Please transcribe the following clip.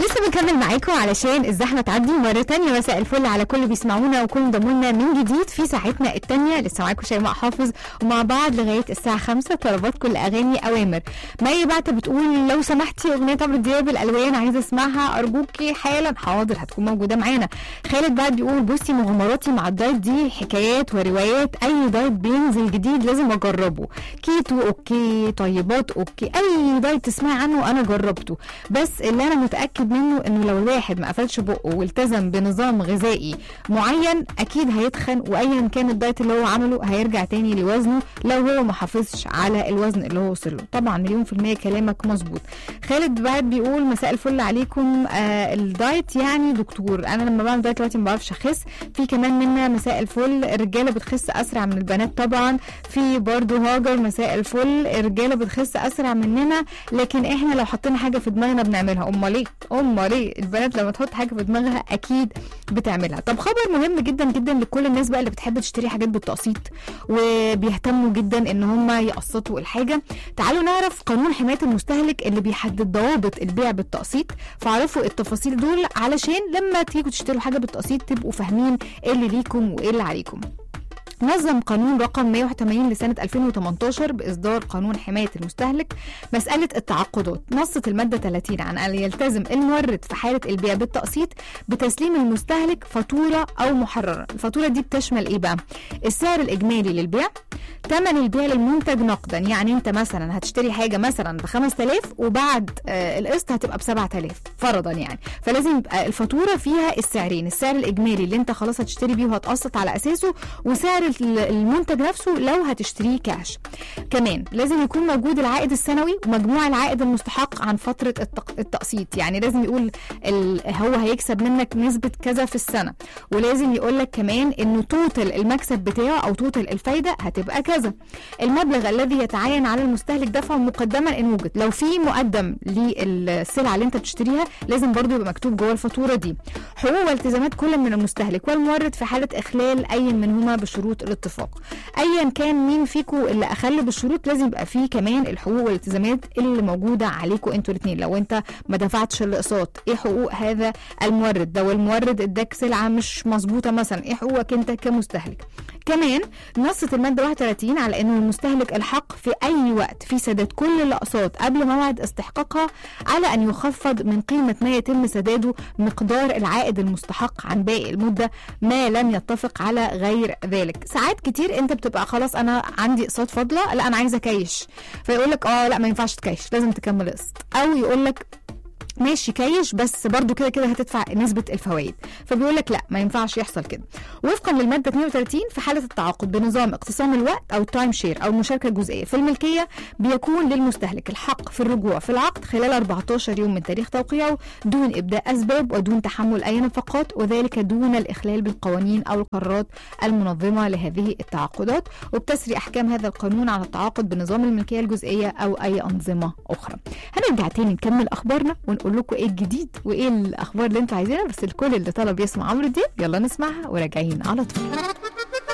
لسه بنكمل معاكم علشان الزحمه تعدي مره تانية مساء الفل على كل بيسمعونا وكل انضموا لنا من جديد في ساعتنا التانية لسه معاكم شيماء حافظ ومع بعض لغايه الساعه 5 طلبات كل اغاني اوامر مي بعت بتقول لو سمحتي اغنيه عمرو دياب الالوان عايزه اسمعها ارجوكي حالا حاضر هتكون موجوده معانا خالد بعد بيقول بصي مغامراتي مع الدايت دي حكايات وروايات اي دايت بينزل جديد لازم اجربه كيتو اوكي طيبات اوكي اي دايت تسمعي عنه انا جربته بس اللي انا متاكد منه انه لو الواحد ما قفلش بقه والتزم بنظام غذائي معين اكيد هيتخن وايا كان الدايت اللي هو عمله هيرجع تاني لوزنه لو هو ما حافظش على الوزن اللي هو وصل له طبعا مليون في المية كلامك مظبوط خالد بعد بيقول مساء الفل عليكم آه الدايت يعني دكتور انا لما بعمل دايت دلوقتي ما بعرفش اخس في كمان منا مساء الفل الرجاله بتخس اسرع من البنات طبعا في برضو هاجر مساء الفل الرجاله بتخس اسرع مننا لكن احنا لو حطينا حاجه في دماغنا بنعملها امال ايه امال ايه البنات لما تحط حاجه في دماغها اكيد بتعملها طب خبر مهم جدا جدا لكل الناس بقى اللي بتحب تشتري حاجات بالتقسيط وبيهتموا جدا ان هم يقسطوا الحاجه تعالوا نعرف قانون حمايه المستهلك اللي بيحدد ضوابط البيع بالتقسيط فاعرفوا التفاصيل دول علشان لما تيجوا تشتروا حاجه بالتقسيط تبقوا فاهمين ايه اللي ليكم وايه اللي عليكم نظم قانون رقم 181 لسنة 2018 بإصدار قانون حماية المستهلك مسألة التعاقدات نصت المادة 30 عن أن يلتزم المورد في حالة البيع بالتقسيط بتسليم المستهلك فاتورة أو محررة الفاتورة دي بتشمل إيه بقى؟ السعر الإجمالي للبيع ثمن البيع للمنتج نقدا يعني انت مثلا هتشتري حاجه مثلا ب 5000 وبعد آه القسط هتبقى ب 7000 فرضا يعني فلازم يبقى الفاتوره فيها السعرين السعر الاجمالي اللي انت خلاص هتشتري بيه وهتقسط على اساسه وسعر المنتج نفسه لو هتشتريه كاش كمان لازم يكون موجود العائد السنوي ومجموع العائد المستحق عن فتره التقسيط يعني لازم يقول هو هيكسب منك نسبه كذا في السنه ولازم يقول لك كمان انه توتال المكسب بتاعه او توتال الفايده هتبقى كذا المبلغ الذي يتعين على المستهلك دفعه مقدما ان وجد لو في مقدم للسلعه اللي انت بتشتريها لازم برضو يبقى مكتوب جوه الفاتوره دي حقوق والتزامات كل من المستهلك والمورد في حاله اخلال اي منهما بشروط الاتفاق ايا كان مين فيكم اللي اخل بالشروط لازم يبقى فيه كمان الحقوق والالتزامات اللي موجوده عليكم انتوا الاثنين لو انت ما دفعتش الاقساط ايه حقوق هذا المورد لو المورد اداك سلعه مش مظبوطه مثلا ايه حقوقك انت كمستهلك كمان نصت الماده 31 على انه المستهلك الحق في اي وقت في سداد كل الاقساط قبل موعد استحقاقها على ان يخفض من قيمه ما يتم سداده مقدار العائد المستحق عن باقي المده ما لم يتفق على غير ذلك ساعات كتير انت بتبقى خلاص انا عندي اقساط فاضله لا انا عايزه كايش فيقول لك اه لا ما ينفعش تكايش لازم تكمل قسط او يقول لك ماشي كايش بس برضو كده كده هتدفع نسبة الفوائد فبيقول لك لا ما ينفعش يحصل كده وفقا للمادة 32 في حالة التعاقد بنظام اقتسام الوقت أو التايم شير أو المشاركة الجزئية في الملكية بيكون للمستهلك الحق في الرجوع في العقد خلال 14 يوم من تاريخ توقيعه دون إبداء أسباب ودون تحمل أي نفقات وذلك دون الإخلال بالقوانين أو القرارات المنظمة لهذه التعاقدات وبتسري أحكام هذا القانون على التعاقد بنظام الملكية الجزئية أو أي أنظمة أخرى هنرجع تاني نكمل أخبارنا ونقول لكم ايه الجديد وايه الاخبار اللي انتوا عايزينها بس الكل اللي طلب يسمع عمرو دياب يلا نسمعها وراجعين على طول